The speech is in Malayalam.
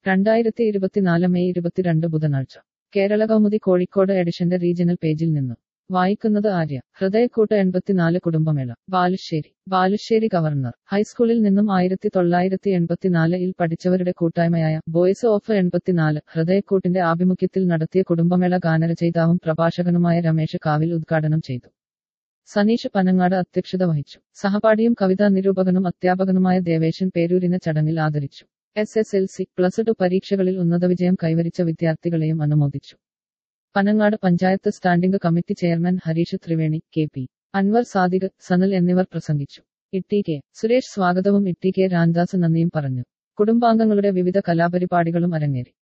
രണ്ടായിരത്തി ഇരുപത്തിനാല് മെയ് ഇരുപത്തിരണ്ട് ബുധനാഴ്ച കേരള കൗമുദി കോഴിക്കോട് എഡിഷന്റെ റീജിയണൽ പേജിൽ നിന്നും വായിക്കുന്നത് ആര്യ ഹൃദയക്കൂട്ട് എൺപത്തിനാല് കുടുംബമേള ബാലുശ്ശേരി ബാലുശ്ശേരി ഗവർണർ ഹൈസ്കൂളിൽ നിന്നും ആയിരത്തി തൊള്ളായിരത്തി എൺപത്തിനാലിൽ പഠിച്ചവരുടെ കൂട്ടായ്മയായ ബോയ്സ് ഓഫ് എൺപത്തിനാല് ഹൃദയക്കൂട്ടിന്റെ ആഭിമുഖ്യത്തിൽ നടത്തിയ കുടുംബമേള ഗാനരചയിതാവും പ്രഭാഷകനുമായ രമേശ് കാവിൽ ഉദ്ഘാടനം ചെയ്തു സനീഷ് പനങ്ങാട് അധ്യക്ഷത വഹിച്ചു സഹപാഠിയും കവിതാ നിരൂപകനും അധ്യാപകനുമായ ദേവേശൻ പേരൂരിനെ ചടങ്ങിൽ ആദരിച്ചു S S L C plus two പരീക്ഷകളിൽ ഉന്നത വിജയം കൈവരിച്ച വിദ്യാർത്ഥികളെയും അനുമോദിച്ചു Panangad panchayat standing committee chairman Harish Triveni K P Anvar Sadiq Sanal എന്നിവർ പ്രസംഗിച്ചു ഇട്ടി കെ സുരേഷ് സ്വാഗതവും ഇട്ടി കെ രാംദാസ് നന്ദിയും പറഞ്ഞു കുടുംബാംഗങ്ങളുടെ വിവിധ കലാപരിപാടികളും അരങ്ങേറി